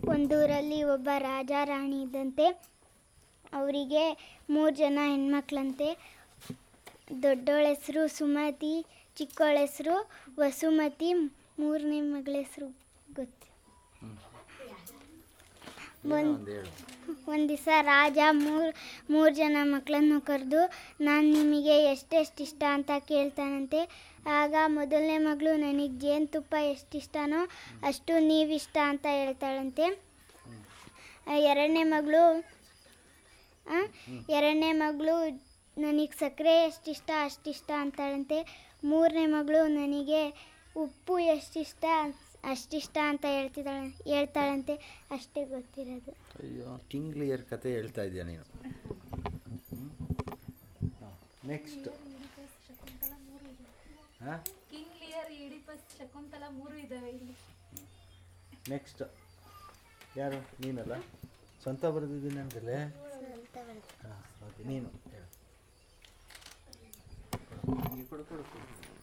ಒಂದೂರಲ್ಲಿ ಒಬ್ಬ ರಾಜ ರಾಣಿ ಇದ್ದಂತೆ ಅವರಿಗೆ ಮೂರು ಜನ ಹೆಣ್ಮಕ್ಳಂತೆ ದೊಡ್ಡೋಳ ಹೆಸರು ಸುಮತಿ ಚಿಕ್ಕೋಳ ಹೆಸರು ವಸುಮತಿ ಮೂರನೇ ಮಗಳ ಹೆಸರು ಗೊತ್ತು ಒಂದು ಒಂದು ಹೇಳು ಒಂದು ದಿವಸ ರಾಜ ಮೂರು ಮೂರು ಜನ ಮಕ್ಕಳನ್ನು ಕರೆದು ನಾನು ನಿಮಗೆ ಎಷ್ಟೆಷ್ಟು ಇಷ್ಟ ಅಂತ ಕೇಳ್ತಾನಂತೆ ಆಗ ಮೊದಲನೇ ಮಗಳು ನನಗೆ ಜೇನುತುಪ್ಪ ಎಷ್ಟು ಇಷ್ಟನೋ ಅಷ್ಟು ನೀವಿಷ್ಟ ಅಂತ ಹೇಳ್ತಾಳಂತೆ ಆ, ಎರಡನೇ ಮಗಳು ಆ, ಎರಡನೇ ಮಗಳು ನನಗೆ ಸಕ್ಕರೆ ಎಷ್ಟಿಷ್ಟ ಅಷ್ಟಿಷ್ಟ ಅಂತಾಳಂತೆ ಮೂರನೇ ಮಗಳು ನನಗೆ ಉಪ್ಪು ಎಷ್ಟಿಷ್ಟ ಅಷ್ಟಿಷ್ಟ ಅಂತ ಹೇಳ್ತಿದ್ದಾಳೆ ಹೇಳ್ತಾಳಂತೆ ಅಷ್ಟೇ ಗೊತ್ತಿರೋದು ಅಯ್ಯೋ ಕಿಂಗ್ ಲಿಯರ್ ಕತೆ ಹೇಳ್ತಾ ಇದೆಯಾ ನೀನು ನೆಕ್ಸ್ಟ್ ಹಾಂ ಕಿಂಗ್ ಲಿಯರ್ ಇಡಿಪಸ್ ಶಕುಂತಲ ಮೂರು ಇದಾವೆ ಇಲ್ಲಿ ನೆಕ್ಸ್ಟ್ ಯಾರು ನೀನಲ್ಲ ಸ್ವಂತ ಬರೆದಿದ್ದೀನಿ ಅಂತಲೇ ಹಾಂ ಓಕೆ ನೀನು ಹೇಳು ಕೊಡು ಕೊಡು ಕೊಡು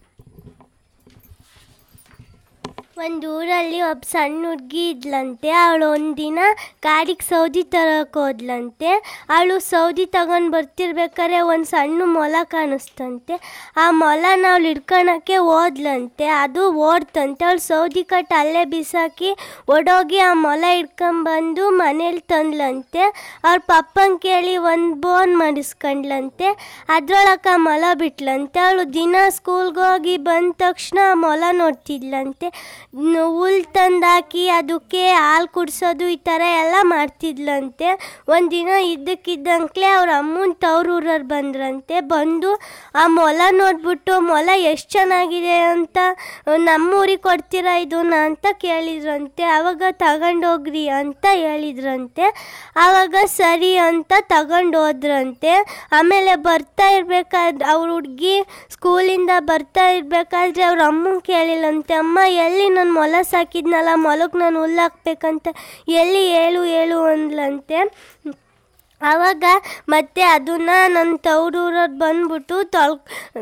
ಒಂದು ಊರಲ್ಲಿ ಒಬ್ಬ ಸಣ್ಣ ಹುಡುಗಿ ಇದ್ಲಂತೆ ಅವಳು ಒಂದಿನ ಕಾಡಿಗೆ ಸೌದಿ ತರಕ್ಕೆ ಹೋದ್ಲಂತೆ ಅವಳು ಸೌದಿ ತಗೊಂಡು ಬರ್ತಿರ್ಬೇಕಾದ್ರೆ ಒಂದು ಸಣ್ಣ ಮೊಲ ಕಾಣಿಸ್ತಂತೆ ಆ ಮೊಲನ ಅವಳು ಹಿಡ್ಕೊಳಕ್ಕೆ ಹೋದ್ಲಂತೆ ಅದು ಓಡ್ತಂತೆ ಅವಳು ಸೌದಿ ಕಟ್ಟು ಅಲ್ಲೇ ಬಿಸಾಕಿ ಓಡೋಗಿ ಆ ಮೊಲ ಹಿಡ್ಕೊಂಬಂದು ಮನೇಲಿ ತಂದ್ಲಂತೆ ಅವ್ರ ಪಪ್ಪನ ಕೇಳಿ ಒಂದು ಬೋನ್ ಮಾಡಿಸ್ಕೊಂಡ್ಲಂತೆ ಅದ್ರೊಳಗೆ ಆ ಮೊಲ ಬಿಟ್ಲಂತೆ ಅವಳು ದಿನ ಸ್ಕೂಲ್ಗೆ ಹೋಗಿ ಬಂದ ತಕ್ಷಣ ಆ ಮೊಲ ನೋಡ್ತಿದ್ಲಂತೆ ನ- ಹುಲ್ ತಂದಾಕಿ ಅದಕ್ಕೆ ಹಾಲು ಕುಡಿಸೋದು ಈ ಥರ ಎಲ್ಲ ಮಾಡ್ತಿದ್ಲಂತೆ ಒಂದಿನ ಇದ್ದಕ್ಕಿದ್ದಂಕ್ಲೆ ಅವ್ರ ಅಮ್ಮನ ತವ್ರೂರವ್ರು ಬಂದ್ರಂತೆ ಬಂದು ಆ ಮೊಲ ನೋಡ್ಬಿಟ್ಟು ಮೊಲ ಎಷ್ಟು ಚೆನ್ನಾಗಿದೆ ಅಂತ ನಮ್ಮೂರಿಗೆ ಕೊಡ್ತೀರಾ ಇದನ್ನ ಅಂತ ಕೇಳಿದ್ರಂತೆ ಆವಾಗ ತಗೊಂಡೋಗ್ರಿ ಅಂತ ಹೇಳಿದ್ರಂತೆ ಆವಾಗ ಸರಿ ಅಂತ ತಗೊಂಡು ಹೋದ್ರಂತೆ ಆಮೇಲೆ ಬರ್ತಾ ಇರ್ಬೇಕಾದ್ರೆ ಅವ್ರ ಹುಡುಗಿ ಸ್ಕೂಲಿಂದ ಬರ್ತಾ ಇರ್ಬೇಕಾದ್ರೆ ಅವ್ರ ಅಮ್ಮನ ಕೇಳಿಲ್ಲಂತೆ ಅಮ್ಮ ಎಲ್ಲಿ ನಾನು ಮೊಲ ಸಾಕಿದ್ನಲ್ಲ ಮೊಲಕ್ಕೆ ನಾನು ಹುಲ್ಲು ಹಾಕ್ಬೇಕಂತ ಎಲ್ಲಿ ಹೇಳು ಹೇಳು ಅಂದ್ಲಂತೆ ಆವಾಗ ಮತ್ತೆ ಅದನ್ನ ನನ್ನ ತವ್ರೂರವ್ರು ಬಂದ್ಬಿಟ್ಟು ತೊಳ್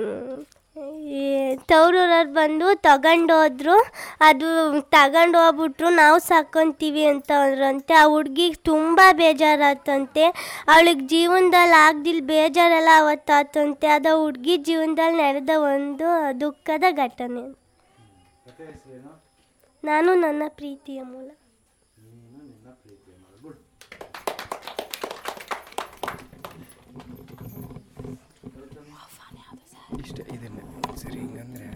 ತವ್ರೂರವ್ರು ಬಂದು ತಗೊಂಡೋದ್ರು ಅದು ತಗೊಂಡು ಹೋಗ್ಬಿಟ್ರು ನಾವು ಸಾಕೊಂತೀವಿ ಅಂತ ಅಂದ್ರಂತೆ ಆ ಹುಡ್ಗಿಗೆ ತುಂಬ ಬೇಜಾರಾತಂತೆ ಅವಳಿಗೆ ಜೀವನದಲ್ಲಿ ಆಗ್ದಿಲ್ಲ ಬೇಜಾರೆಲ್ಲ ಅವತ್ತಾತಂತೆ ಅದು ಹುಡುಗಿ ಜೀವನದಲ್ಲಿ ನಡೆದ ಒಂದು ದುಃಖದ ಘಟನೆ ಕತೆ ಹೆಸರೇನು ನಾನು ನನ್ನ ಪ್ರೀತಿಯ ಮೂಲ ನೀನು ನಿನ್ನ ಪ್ರೀತಿಯ ಮಗ ಗುಡ್ ಇಷ್ಟ ಇದನ್ನೇ ಸರಿ ಹಿಂಗಂದ್ರೆ